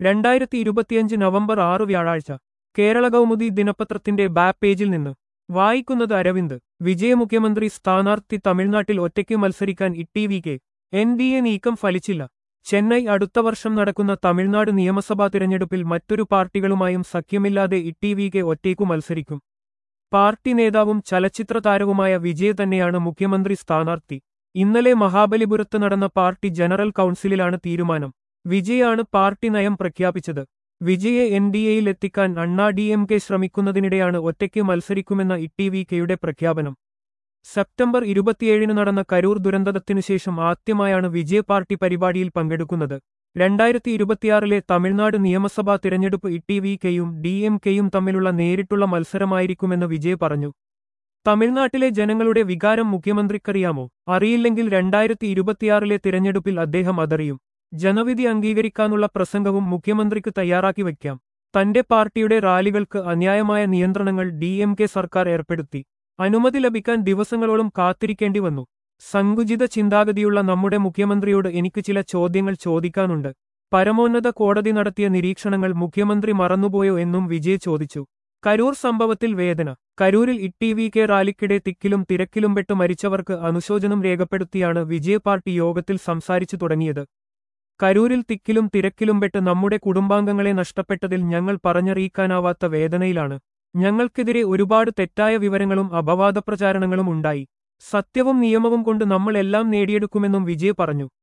രണ്ടായിരത്തി ഇരുപത്തിയഞ്ച് നവംബർ ആറ് വ്യാഴാഴ്ച കേരള കൗമുദി ദിനപത്രത്തിന്റെ ബാക്ക് പേജിൽ നിന്ന് വായിക്കുന്നത് അരവിന്ദ് വിജയമുഖ്യമന്ത്രി സ്ഥാനാർത്ഥി തമിഴ്നാട്ടിൽ ഒറ്റയ്ക്ക് മത്സരിക്കാൻ T V K N D A നീക്കം ഫലിച്ചില്ല ചെന്നൈ അടുത്ത വർഷം നടക്കുന്ന തമിഴ്നാട് നിയമസഭാ തിരഞ്ഞെടുപ്പിൽ മറ്റൊരു പാർട്ടികളുമായും സഖ്യമില്ലാതെ ഇട്ടി വി കെ ഒറ്റയ്ക്കു മത്സരിക്കും പാർട്ടി നേതാവും ചലച്ചിത്ര താരവുമായ വിജയ് തന്നെയാണ് മുഖ്യമന്ത്രി സ്ഥാനാർത്ഥി ഇന്നലെ മഹാബലിപുരത്ത് നടന്ന പാർട്ടി ജനറൽ കൗൺസിലിലാണ് തീരുമാനം വിജയാണ് പാർട്ടി നയം പ്രഖ്യാപിച്ചത് വിജയെ എൻ ഡി എയിൽ എത്തിക്കാൻ അണ്ണാ ഡി എം കെ ശ്രമിക്കുന്നതിനിടെയാണ് ഒറ്റയ്ക്ക് മത്സരിക്കുമെന്ന ഇട്ടി വി കെയുടെ പ്രഖ്യാപനം സെപ്റ്റംബർ ഇരുപത്തിയേഴിന് നടന്ന കരൂർ ദുരന്തത്തിനുശേഷം ആദ്യമായാണ് വിജയ് പാർട്ടി പരിപാടിയിൽ പങ്കെടുക്കുന്നത് രണ്ടായിരത്തി ഇരുപത്തിയാറിലെ തമിഴ്നാട് നിയമസഭാ തിരഞ്ഞെടുപ്പ് ഇട്ടി വി കെയും ഡി എം കെയും തമ്മിലുള്ള നേരിട്ടുള്ള മത്സരമായിരിക്കുമെന്ന് വിജയ് പറഞ്ഞു തമിഴ്നാട്ടിലെ ജനങ്ങളുടെ വികാരം മുഖ്യമന്ത്രിക്കറിയാമോ അറിയില്ലെങ്കിൽ രണ്ടായിരത്തി ഇരുപത്തിയാറിലെ തിരഞ്ഞെടുപ്പിൽ അദ്ദേഹം അതറിയും ജനവിധി അംഗീകരിക്കാനുള്ള പ്രസംഗവും മുഖ്യമന്ത്രിക്ക് തയ്യാറാക്കി വയ്ക്കാം തന്റെ പാർട്ടിയുടെ റാലികൾക്ക് അന്യായമായ നിയന്ത്രണങ്ങൾ ഡി എം കെ സർക്കാർ ഏർപ്പെടുത്തി അനുമതി ലഭിക്കാൻ ദിവസങ്ങളോളം കാത്തിരിക്കേണ്ടി വന്നു സങ്കുചിത ചിന്താഗതിയുള്ള നമ്മുടെ മുഖ്യമന്ത്രിയോട് എനിക്ക് ചില ചോദ്യങ്ങൾ ചോദിക്കാനുണ്ട് പരമോന്നത കോടതി നടത്തിയ നിരീക്ഷണങ്ങൾ മുഖ്യമന്ത്രി മറന്നുപോയോ എന്നും വിജയ് ചോദിച്ചു കരൂർ സംഭവത്തിൽ വേദന കരൂരിൽ ഇട്ടി വി കെ റാലിക്കിടെ തിക്കിലും തിരക്കിലും പെട്ട് മരിച്ചവർക്ക് അനുശോചനം രേഖപ്പെടുത്തിയാണ് വിജയ പാർട്ടി യോഗത്തിൽ സംസാരിച്ചു തുടങ്ങിയത് കരൂരിൽ തിക്കിലും തിരക്കിലും പെട്ട് നമ്മുടെ കുടുംബാംഗങ്ങളെ നഷ്ടപ്പെട്ടതിൽ ഞങ്ങൾ പറഞ്ഞറിയിക്കാനാവാത്ത വേദനയിലാണ് ഞങ്ങൾക്കെതിരെ ഒരുപാട് തെറ്റായ വിവരങ്ങളും അപവാദ പ്രചാരണങ്ങളും ഉണ്ടായി സത്യവും നിയമവും കൊണ്ട് നമ്മൾ എല്ലാം നേടിയെടുക്കുമെന്നും വിജയ് പറഞ്ഞു